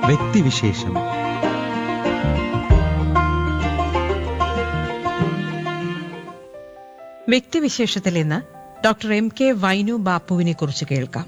വ്യക്തിവിശേഷം വ്യക്തിവിശേഷത്തിൽ ഇന്ന് doctor M K Vainu ബാപ്പുവിനെ കുറിച്ച് കേൾക്കാം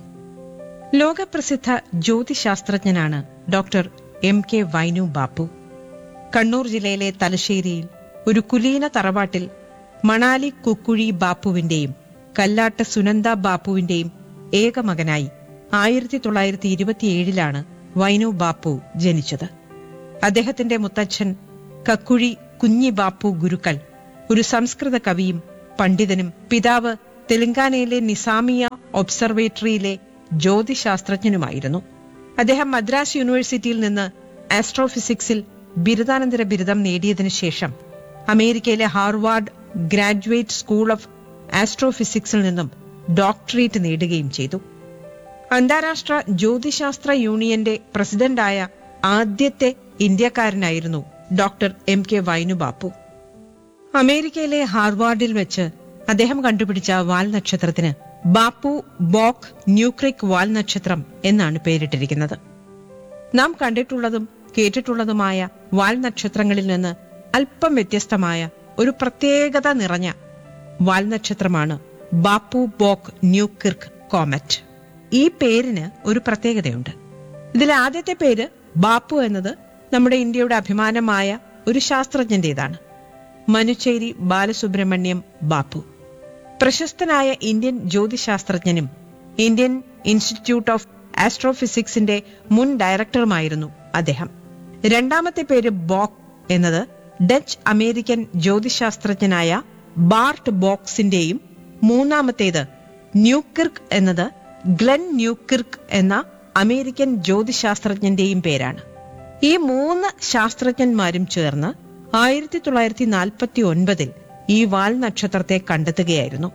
ലോകപ്രസിദ്ധ ജ്യോതിശാസ്ത്രജ്ഞനാണ് doctor M K Vainu Bappu Kannur ജില്ലയിലെ തലശ്ശേരിയിൽ ഒരു കുലീന തറവാട്ടിൽ മണാലി കുക്കുഴി ബാപ്പുവിന്റെയും കല്ലാട്ട് സുനന്ദ ബാപ്പുവിന്റെയും ഏക മകനായി ആയിരത്തി തൊള്ളായിരത്തി ഇരുപത്തിയേഴിലാണ് വൈനു ബാപ്പു ജനിച്ചത് അദ്ദേഹത്തിന്റെ മുത്തച്ഛൻ കക്കുഴി കുഞ്ഞി ബാപ്പു ഗുരുക്കൾ ഒരു സംസ്കൃത കവിയും പണ്ഡിതനും പിതാവ് തെലങ്കാനയിലെ നിസാമിയ ഒബ്സർവേറ്ററിയിലെ ജ്യോതിശാസ്ത്രജ്ഞനുമായിരുന്നു അദ്ദേഹം മദ്രാസ് യൂണിവേഴ്സിറ്റിയിൽ നിന്ന് ആസ്ട്രോഫിസിക്സിൽ ബിരുദാനന്തര ബിരുദം നേടിയതിനു ശേഷം അമേരിക്കയിലെ ഹാർവാർഡ് ഗ്രാജുവേറ്റ് സ്കൂൾ ഓഫ് ആസ്ട്രോഫിസിക്സിൽ നിന്നും ഡോക്ടറേറ്റ് നേടുകയും ചെയ്തു അന്താരാഷ്ട്ര ജ്യോതിശാസ്ത്ര യൂണിയന്റെ പ്രസിഡന്റായ ആദ്യത്തെ ഇന്ത്യക്കാരനായിരുന്നു ഡോക്ടർ എം കെ വൈനുബാപ്പു അമേരിക്കയിലെ ഹാർവാർഡിൽ വെച്ച് അദ്ദേഹം കണ്ടുപിടിച്ച വാൽ നക്ഷത്രത്തിന് ബാപ്പു ബോക്ക് ന്യൂക്രിക് വാൽ നക്ഷത്രം എന്നാണ് പേരിട്ടിരിക്കുന്നത് നാം കണ്ടിട്ടുള്ളതും കേട്ടിട്ടുള്ളതുമായ വാൽ നക്ഷത്രങ്ങളിൽ നിന്ന് അല്പം വ്യത്യസ്തമായ ഒരു പ്രത്യേകത നിറഞ്ഞ വാൽ നക്ഷത്രമാണ് ബാപ്പു ബോക്ക് ന്യൂക്കിർക്ക് കോമറ്റ് ഈ പേരിന് ഒരു പ്രത്യേകതയുണ്ട് ഇതിലെ ആദ്യത്തെ പേര് ബാപ്പു എന്നത് നമ്മുടെ ഇന്ത്യയുടെ അഭിമാനമായ ഒരു ശാസ്ത്രജ്ഞന്റേതാണ് മനുച്ചേരി ബാലസുബ്രഹ്മണ്യം ബാപ്പു പ്രശസ്തനായ ഇന്ത്യൻ ജ്യോതിശാസ്ത്രജ്ഞനും ഇന്ത്യൻ ഇൻസ്റ്റിറ്റ്യൂട്ട് ഓഫ് ആസ്ട്രോഫിസിക്സിന്റെ മുൻ ഡയറക്ടറുമായിരുന്നു അദ്ദേഹം രണ്ടാമത്തെ പേര് ബോക്ക് എന്നത് ഡച്ച് അമേരിക്കൻ ജ്യോതിശാസ്ത്രജ്ഞനായ ബാർട്ട് ബോക്സിന്റെയും മൂന്നാമത്തേത് ന്യൂക്കിർക്ക് എന്നത് ഗ്ലെൻ ന്യൂക്കിർക്ക് എന്ന അമേരിക്കൻ ജ്യോതിശാസ്ത്രജ്ഞന്റെയും പേരാണ് ഈ മൂന്ന് ശാസ്ത്രജ്ഞന്മാരും ചേർന്ന് ആയിരത്തി തൊള്ളായിരത്തി നാൽപ്പത്തി ഒൻപതിൽ ഈ വാൽ നക്ഷത്രത്തെ കണ്ടെത്തുകയായിരുന്നു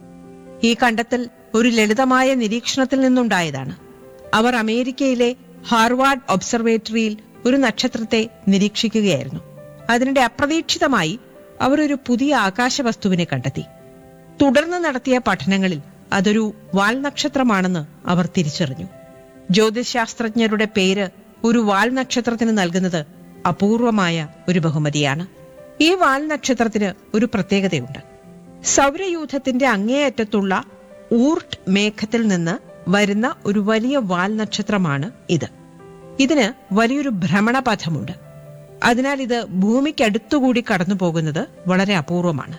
ഈ കണ്ടെത്തൽ ഒരു ലളിതമായ നിരീക്ഷണത്തിൽ നിന്നുണ്ടായതാണ് അവർ അമേരിക്കയിലെ ഹാർവാർഡ് ഒബ്സർവേറ്ററിയിൽ ഒരു നക്ഷത്രത്തെ നിരീക്ഷിക്കുകയായിരുന്നു അതിനിടെ അപ്രതീക്ഷിതമായി അവർ ഒരു പുതിയ ആകാശവസ്തുവിനെ കണ്ടെത്തി തുടർന്ന് നടത്തിയ പഠനങ്ങളിൽ അതൊരു വാൽ നക്ഷത്രമാണെന്ന് അവർ തിരിച്ചറിഞ്ഞു ജ്യോതിശാസ്ത്രജ്ഞരുടെ പേര് ഒരു വാൽ നക്ഷത്രത്തിന് നൽകുന്നത് അപൂർവമായ ഒരു ബഹുമതിയാണ് ഈ വാൽ നക്ഷത്രത്തിന് ഒരു പ്രത്യേകതയുണ്ട് സൗരയൂഥത്തിന്റെ അങ്ങേയറ്റത്തുള്ള ഊർട്ട് മേഘത്തിൽ നിന്ന് വരുന്ന ഒരു വലിയ വാൽ നക്ഷത്രമാണ് ഇത് ഇതിന് വലിയൊരു ഭ്രമണപഥമുണ്ട് അതിനാൽ ഇത് ഭൂമിക്കടുത്തുകൂടി കടന്നു പോകുന്നത് വളരെ അപൂർവമാണ്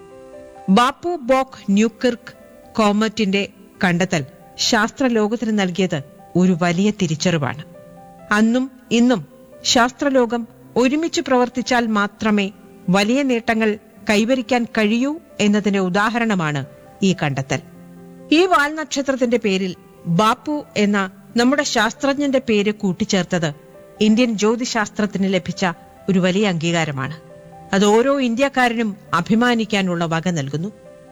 ബാപ്പു ബോക്ക് ന്യൂക്കിർക്ക് കോമറ്റിന്റെ കണ്ടെത്തൽ ശാസ്ത്രലോകത്തിന് നൽകിയത് ഒരു വലിയ തിരിച്ചറിവാണ് അന്നും ഇന്നും ശാസ്ത്രലോകം ഒരുമിച്ച് പ്രവർത്തിച്ചാൽ മാത്രമേ വലിയ നേട്ടങ്ങൾ കൈവരിക്കാൻ കഴിയൂ എന്നതിന്റെ ഉദാഹരണമാണ് ഈ കണ്ടെത്തൽ ഈ വാൽ നക്ഷത്രത്തിന്റെ പേരിൽ ബാപ്പു എന്ന നമ്മുടെ ശാസ്ത്രജ്ഞന്റെ പേര് കൂട്ടിച്ചേർത്തത് ഇന്ത്യൻ ജ്യോതിശാസ്ത്രത്തിന് ലഭിച്ച ഒരു വലിയ അംഗീകാരമാണ് അത് ഓരോ ഇന്ത്യക്കാരനും അഭിമാനിക്കാനുള്ള വക നൽകുന്നു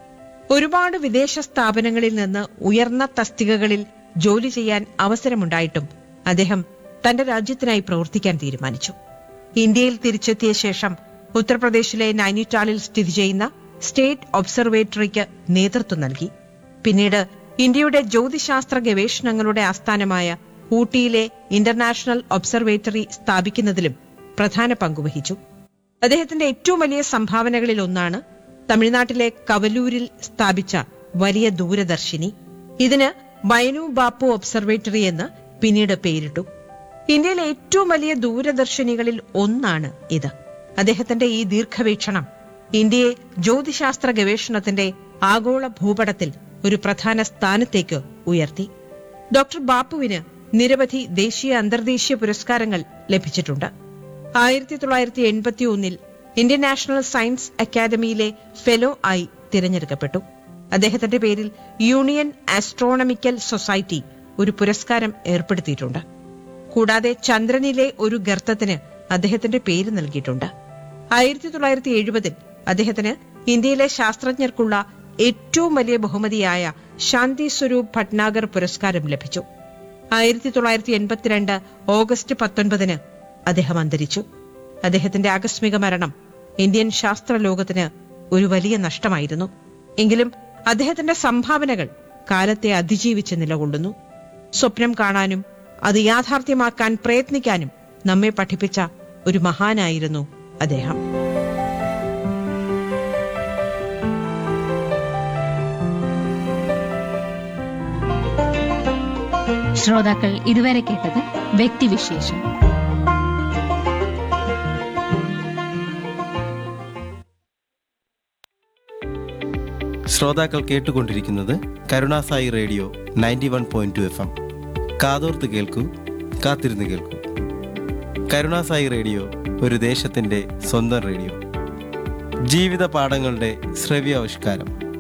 ഒരുപാട് വിദേശ സ്ഥാപനങ്ങളിൽ നിന്ന് ഉയർന്ന തസ്തികകളിൽ ജോലി ചെയ്യാൻ അവസരമുണ്ടായിട്ടും അദ്ദേഹം തന്റെ രാജ്യത്തിനായി പ്രവർത്തിക്കാൻ തീരുമാനിച്ചു ഇന്ത്യയിൽ തിരിച്ചെത്തിയ ശേഷം ഉത്തർപ്രദേശിലെ നൈനിറ്റാളിൽ സ്ഥിതി ചെയ്യുന്ന സ്റ്റേറ്റ് ഒബ്സർവേറ്ററിക്ക് നേതൃത്വം നൽകി പിന്നീട് ഇന്ത്യയുടെ ജ്യോതിശാസ്ത്ര ഗവേഷണങ്ങളുടെ ആസ്ഥാനമായ ഊട്ടിയിലെ ഇന്റർനാഷണൽ ഒബ്സർവേറ്ററി സ്ഥാപിക്കുന്നതിലും പ്രധാന പങ്കുവഹിച്ചു അദ്ദേഹത്തിന്റെ ഏറ്റവും വലിയ സംഭാവനകളിൽ ഒന്നാണ് തമിഴ്നാട്ടിലെ കവലൂരിൽ സ്ഥാപിച്ച വലിയ ദൂരദർശിനി ഇതിന് വൈനു ബാപ്പു ഒബ്സർവേറ്ററി എന്ന് പിന്നീട് പേരിട്ടു ഇന്ത്യയിലെ ഏറ്റവും വലിയ ദൂരദർശിനികളിൽ ഒന്നാണ് ഇത് അദ്ദേഹത്തിന്റെ ഈ ദീർഘവീക്ഷണം ഇന്ത്യയെ ജ്യോതിശാസ്ത്ര ഗവേഷണത്തിന്റെ ആഗോള ഭൂപടത്തിൽ ഒരു പ്രധാന സ്ഥാനത്തേക്ക് ഉയർത്തി ഡോക്ടർ ബാപ്പുവിന് നിരവധി ദേശീയ അന്തർദേശീയ പുരസ്കാരങ്ങൾ ലഭിച്ചിട്ടുണ്ട് ആയിരത്തി തൊള്ളായിരത്തി എൺപത്തി ഒന്നിൽ ഇന്ത്യൻ നാഷണൽ സയൻസ് അക്കാദമിയിലെ ഫെലോ ആയി തിരഞ്ഞെടുക്കപ്പെട്ടു അദ്ദേഹത്തിന്റെ പേരിൽ യൂണിയൻ ആസ്ട്രോണമിക്കൽ സൊസൈറ്റി ഒരു പുരസ്കാരം ഏർപ്പെടുത്തിയിട്ടുണ്ട് കൂടാതെ ചന്ദ്രനിലെ ഒരു ഗർത്തത്തിന് അദ്ദേഹത്തിന്റെ പേര് നൽകിയിട്ടുണ്ട് ആയിരത്തി തൊള്ളായിരത്തി എഴുപതിൽ അദ്ദേഹത്തിന് ഇന്ത്യയിലെ ശാസ്ത്രജ്ഞർക്കുള്ള ഏറ്റവും വലിയ ബഹുമതിയായ ശാന്തി സ്വരൂപ് ഭട്നാഗർ പുരസ്കാരം ലഭിച്ചു ആയിരത്തി തൊള്ളായിരത്തി എൺപത്തിരണ്ട് ഓഗസ്റ്റ് പത്തൊൻപതിന് അദ്ദേഹം അന്തരിച്ചു അദ്ദേഹത്തിന്റെ ആകസ്മിക മരണം ഇന്ത്യൻ ശാസ്ത്രലോകത്തിന് ഒരു വലിയ നഷ്ടമായിരുന്നു എങ്കിലും അദ്ദേഹത്തിന്റെ സംഭാവനകൾ കാലത്തെ അതിജീവിച്ച് നിലകൊള്ളുന്നു സ്വപ്നം കാണാനും അത് യാഥാർത്ഥ്യമാക്കാൻ പ്രയത്നിക്കാനും നമ്മെ പഠിപ്പിച്ച ഒരു മഹാനായിരുന്നു അദ്ദേഹം ശ്രോതാക്കൾ ഇതുവരെ കേട്ടത് വ്യക്തിവിശേഷം ശ്രോതാക്കൾ കേട്ടുകൊണ്ടിരിക്കുന്നത് Karunasai radio ninety one point two F M കാതോർത്ത് കേൾക്കൂ കാത്തിരുന്ന് കേൾക്കൂ കരുണാസായി റേഡിയോ ഒരു ദേശത്തിൻ്റെ സ്വന്തം റേഡിയോ ജീവിത പാഠങ്ങളുടെ ശ്രവ്യാവിഷ്കാരം